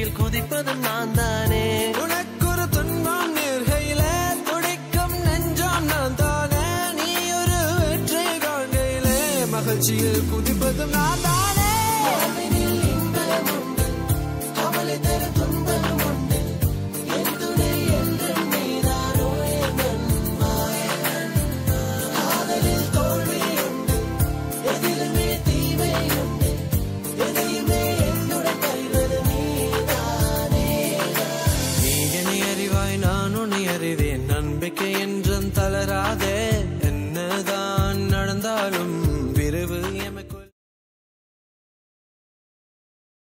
குதிப்பதும் நான் தானே உனக்கொரு துன்பம் நேர்கையிலே துடிக்கும் நெஞ்சம் நான் தானே நீ ஒரு வெற்றி காண்கையிலே மகிழ்ச்சியில் குதிப்பதும் நான் தானே அவனில் இன்பம் உண்டு அவளை